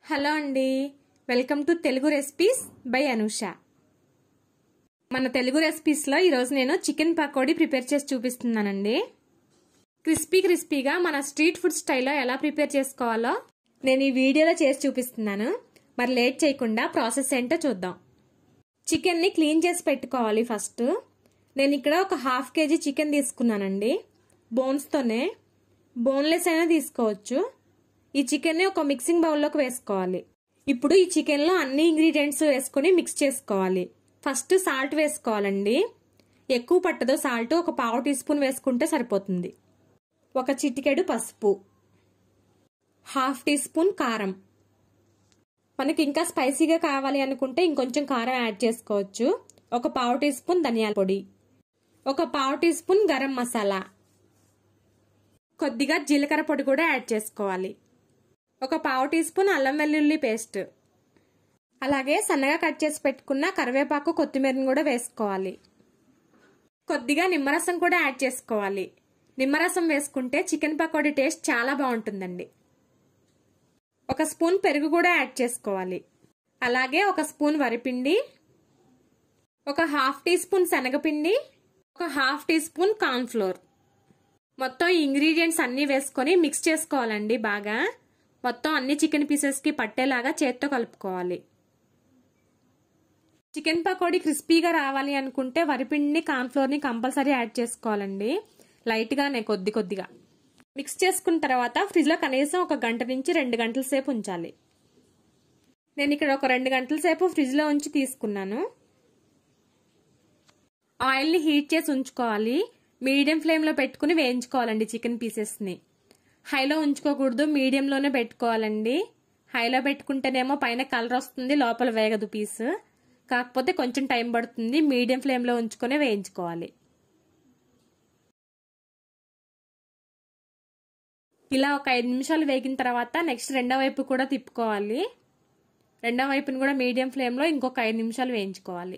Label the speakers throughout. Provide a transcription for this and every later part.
Speaker 1: hello అండి welcome to Telugu recipes by Anusha మన తెలుగు రెసిపీస్లో ఈరోజు నేను చికెన్ పకోడీ ప్రిపేర్ చేసి చూపిస్తున్నానండి క్రిస్పీ క్రిస్పీగా మన స్ట్రీట్ ఫుడ్ స్టైల్లో ఎలా ప్రిపేర్ చేసుకోవాలో నేను ఈ వీడియోలో చేసి చూపిస్తున్నాను మరి లేట్ చేయకుండా ప్రాసెస్ ఏంటో చూద్దాం చికెన్ని క్లీన్ చేసి పెట్టుకోవాలి ఫస్ట్ నేను ఇక్కడ ఒక హాఫ్ కేజీ చికెన్ తీసుకున్నానండి బోన్స్తోనే బోన్లెస్ అయినా తీసుకోవచ్చు ఈ చికెన్ని ఒక మిక్సింగ్ బౌల్లోకి వేసుకోవాలి ఇప్పుడు ఈ చికెన్లో అన్ని ఇంగ్రీడియంట్స్ వేసుకొని మిక్స్ చేసుకోవాలి ఫస్ట్ సాల్ట్ వేసుకోవాలండి ఎక్కువ పట్టదు సాల్ట్ ఒక పావు టీ స్పూన్ వేసుకుంటే సరిపోతుంది ఒక చిటికెడు పసుపు హాఫ్ టీ స్పూన్ కారం మనకి ఇంకా స్పైసీగా కావాలి అనుకుంటే ఇంకొంచెం కారం యాడ్ చేసుకోవచ్చు ఒక పావు టీ స్పూన్ ధనియాల పొడి ఒక పావు టీ స్పూన్ గరం మసాలా కొద్దిగా జీలకర్ర పొడి కూడా యాడ్ చేసుకోవాలి ఒక పావు టీ స్పూన్ అల్లం వెల్లుల్లి పేస్ట్ అలాగే సన్నగా కట్ చేసి పెట్టుకున్న కరివేపాకు కొత్తిమీరని కూడా వేసుకోవాలి కొద్దిగా నిమ్మరసం కూడా యాడ్ చేసుకోవాలి నిమ్మరసం వేసుకుంటే చికెన్ పకోడీ టేస్ట్ చాలా బాగుంటుందండి ఒక స్పూన్ పెరుగు కూడా యాడ్ చేసుకోవాలి అలాగే ఒక స్పూన్ వరిపిండి ఒక హాఫ్ టీ స్పూన్ శనగపిండి ఒక హాఫ్ టీ స్పూన్ కార్న్ఫ్లోర్ మొత్తం ఈ ఇంగ్రీడియంట్స్ అన్నీ వేసుకొని మిక్స్ చేసుకోవాలండి బాగా మొత్తం అన్ని చికెన్ పీసెస్కి పట్టేలాగా చేత్తో కలుపుకోవాలి చికెన్ పకోడీ క్రిస్పీగా రావాలి అనుకుంటే వరిపిండిని కార్న్ఫ్లోర్ని కంపల్సరీ యాడ్ చేసుకోవాలండి లైట్గానే కొద్ది కొద్దిగా మిక్స్ చేసుకున్న తర్వాత ఫ్రిడ్జ్లో కనీసం ఒక గంట నుంచి రెండు గంటల సేపు ఉంచాలి నేను ఇక్కడ ఒక రెండు గంటల సేపు ఫ్రిడ్జ్లో ఉంచి తీసుకున్నాను ఆయిల్ని హీట్ చేసి ఉంచుకోవాలి మీడియం ఫ్లేమ్లో పెట్టుకుని వేయించుకోవాలండి చికెన్ పీసెస్ని హైలో ఉంచుకోకూడదు మీడియంలోనే పెట్టుకోవాలండి హైలో పెట్టుకుంటేనేమో పైన కలర్ వస్తుంది లోపల వేగదు పీస్ కాకపోతే కొంచెం టైం పడుతుంది మీడియం ఫ్లేమ్లో ఉంచుకొని వేయించుకోవాలి ఇలా ఒక ఐదు నిమిషాలు వేగిన తర్వాత నెక్స్ట్ రెండో వైపు కూడా తిప్పుకోవాలి రెండో వైపుని కూడా మీడియం ఫ్లేమ్లో ఇంకొక ఐదు నిమిషాలు వేయించుకోవాలి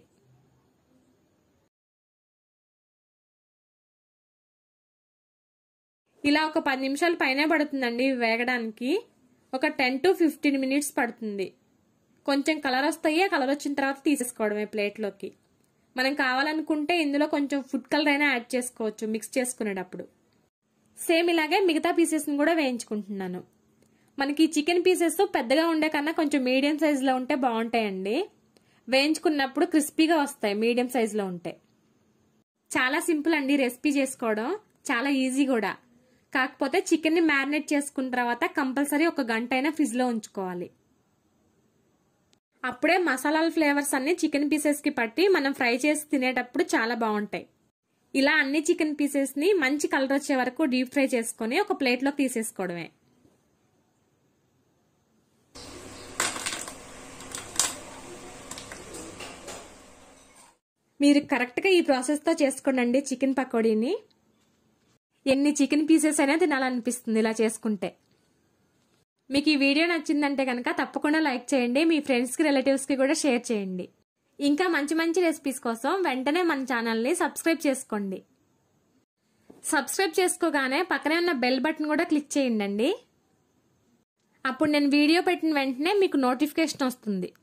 Speaker 1: ఇలా ఒక పది నిమిషాలు పైనే పడుతుందండి వేగడానికి ఒక టెన్ టు ఫిఫ్టీన్ మినిట్స్ పడుతుంది కొంచెం కలర్ వస్తాయి ఆ కలర్ వచ్చిన తర్వాత తీసేసుకోవడమే ప్లేట్లోకి మనం కావాలనుకుంటే ఇందులో కొంచెం ఫుడ్ కలర్ అయినా యాడ్ చేసుకోవచ్చు మిక్స్ చేసుకునేటప్పుడు సేమ్ ఇలాగే మిగతా పీసెస్ని కూడా వేయించుకుంటున్నాను మనకి చికెన్ పీసెస్ పెద్దగా ఉండే కన్నా కొంచెం మీడియం సైజులో ఉంటే బాగుంటాయండి వేయించుకున్నప్పుడు క్రిస్పీగా వస్తాయి మీడియం సైజులో ఉంటే చాలా సింపుల్ అండి రెసిపీ చేసుకోవడం చాలా ఈజీ కూడా కాకపోతే చికెన్ని మ్యారినేట్ చేసుకున్న తర్వాత కంపల్సరీ ఒక గంట అయినా ఫ్రిడ్జ్లో ఉంచుకోవాలి అప్పుడే మసాలాల ఫ్లేవర్స్ అన్ని చికెన్ పీసెస్కి పట్టి మనం ఫ్రై చేసి తినేటప్పుడు చాలా బాగుంటాయి ఇలా అన్ని చికెన్ పీసెస్ని మంచి కలర్ వచ్చే వరకు డీప్ ఫ్రై చేసుకొని ఒక ప్లేట్లోకి తీసేసుకోవడమే మీరు కరెక్ట్గా ఈ ప్రాసెస్తో చేసుకోండి చికెన్ పకోడీని ఎన్ని చికెన్ పీసెస్ అయినా తినాలనిపిస్తుంది ఇలా చేసుకుంటే మీకు ఈ వీడియో నచ్చిందంటే కనుక తప్పకుండా లైక్ చేయండి మీ ఫ్రెండ్స్కి రిలేటివ్స్కి కూడా షేర్ చేయండి ఇంకా మంచి మంచి రెసిపీస్ కోసం వెంటనే మన ఛానల్ని సబ్స్క్రైబ్ చేసుకోండి సబ్స్క్రైబ్ చేసుకోగానే పక్కనే ఉన్న బెల్ బటన్ కూడా క్లిక్ చేయండి అప్పుడు నేను వీడియో పెట్టిన వెంటనే మీకు నోటిఫికేషన్ వస్తుంది